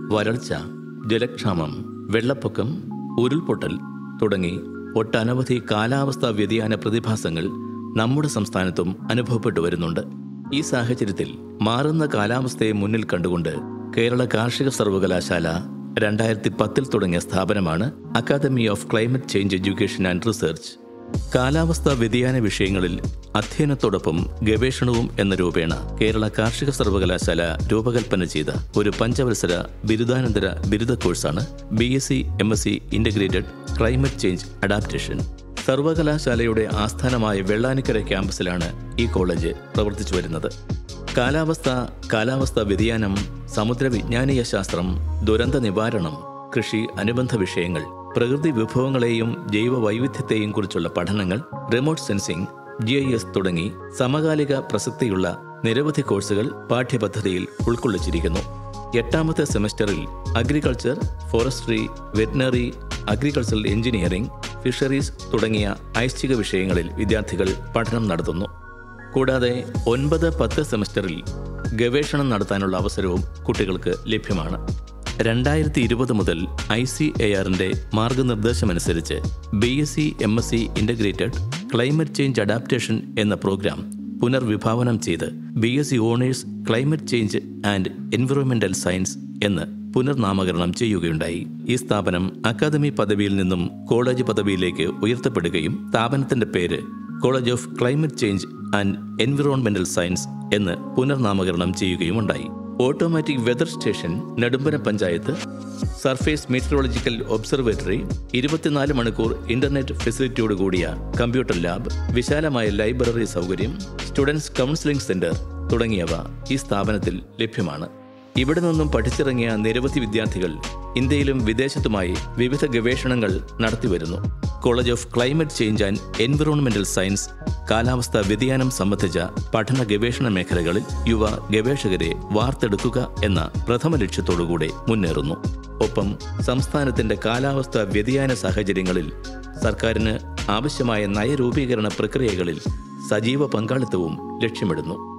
വരൾച്ച ജലക്ഷാമം വെള്ളപ്പൊക്കം ഉരുൾപൊട്ടൽ തുടങ്ങി ഒട്ടനവധി കാലാവസ്ഥാ വ്യതിയാന പ്രതിഭാസങ്ങൾ നമ്മുടെ സംസ്ഥാനത്തും അനുഭവപ്പെട്ടു വരുന്നുണ്ട് ഈ സാഹചര്യത്തിൽ മാറുന്ന കാലാവസ്ഥയെ മുന്നിൽ കണ്ടുകൊണ്ട് കേരള കാർഷിക സർവകലാശാല രണ്ടായിരത്തി പത്തിൽ തുടങ്ങിയ സ്ഥാപനമാണ് academy of climate change education and research കാലാവസ്ഥാ വ്യതിയാന വിഷയങ്ങളിൽ അധ്യയനത്തോടൊപ്പം ഗവേഷണവും എന്ന രൂപേണ കേരള കാർഷിക സർവകലാശാല രൂപകൽപ്പന ചെയ്ത ഒരു പഞ്ചവത്സര ബിരുദാനന്തര ബിരുദ കോഴ്സാണ് B S C M S C integrated climate change adaptation സർവകലാശാലയുടെ ആസ്ഥാനമായ വെള്ളാനിക്കര ക്യാമ്പസിലാണ് ഈ കോളേജ് പ്രവർത്തിച്ചു വരുന്നത് കാലാവസ്ഥ കാലാവസ്ഥാ വ്യതിയാനം സമുദ്ര വിജ്ഞാനീയ ശാസ്ത്രം ദുരന്ത നിവാരണം കൃഷി അനുബന്ധ വിഷയങ്ങൾ പ്രകൃതി വിഭവങ്ങളെയും ജൈവ വൈവിധ്യത്തെയും കുറിച്ചുള്ള പഠനങ്ങൾ remote sensing G I S തുടങ്ങി സമകാലിക പ്രസക്തിയുള്ള നിരവധി കോഴ്സുകൾ പാഠ്യപദ്ധതിയിൽ ഉൾക്കൊള്ളിച്ചിരിക്കുന്നു എട്ടാമത്തെ സെമസ്റ്ററിൽ agriculture forestry veterinary agricultural engineering fisheries തുടങ്ങിയ ഐച്ഛിക വിഷയങ്ങളിൽ വിദ്യാർത്ഥികൾ പഠനം നടത്തുന്നു കൂടാതെ ഒൻപത് പത്ത് സെമസ്റ്ററിൽ ഗവേഷണം നടത്താനുള്ള അവസരവും കുട്ടികൾക്ക് ലഭ്യമാണ് രണ്ടായിരത്തി ഇരുപത് മുതൽ ഐ സി എ ആറിന്റെ മാർഗനിർദ്ദേശമനുസരിച്ച് B S C M S C integrated climate change adaptation എന്ന പ്രോഗ്രാം പുനർവിഭാവനം ചെയ്ത് B S C honours climate change and environmental science എന്ന് പുനർനാമകരണം ചെയ്യുകയുണ്ടായി ഈ സ്ഥാപനം അക്കാദമി പദവിയിൽ നിന്നും കോളേജ് പദവിയിലേക്ക് ഉയർത്തപ്പെടുകയും സ്ഥാപനത്തിന്റെ പേര് college of climate change and environmental science എന്ന് പുനർനാമകരണം ചെയ്യുകയുമുണ്ടായി automatic weather station Nedumpana panchayat surface meteorological observatory ഇരുപത്തിനാല് മണിക്കൂർ ഇന്റർനെറ്റ് ഫെസിലിറ്റിയോട് കൂടിയ കമ്പ്യൂട്ടർ ലാബ് വിശാലമായ ലൈബ്രറി സൗകര്യം സ്റ്റുഡൻസ് കൗൺസിലിംഗ് സെന്റർ തുടങ്ങിയവ ഈ സ്ഥാപനത്തിൽ ലഭ്യമാണ് ഇവിടെ നിന്നും പഠിച്ചിറങ്ങിയ നിരവധി വിദ്യാർത്ഥികൾ ഇന്ത്യയിലും വിദേശത്തുമായി വിവിധ ഗവേഷണങ്ങൾ നടത്തിവരുന്നു college of climate change and environmental science കാലാവസ്ഥാ വ്യതിയാനം സംബന്ധിച്ച പഠന ഗവേഷണ മേഖലകളിൽ യുവ ഗവേഷകരെ വാർത്തെടുക്കുക എന്ന പ്രഥമ ലക്ഷ്യത്തോടുകൂടെ മുന്നേറുന്നു ഒപ്പം സംസ്ഥാനത്തിന്റെ കാലാവസ്ഥാ വ്യതിയാന സാഹചര്യങ്ങളിൽ സർക്കാരിന് ആവശ്യമായ നയരൂപീകരണ പ്രക്രിയകളിൽ സജീവ പങ്കാളിത്തവും ലക്ഷ്യമിടുന്നു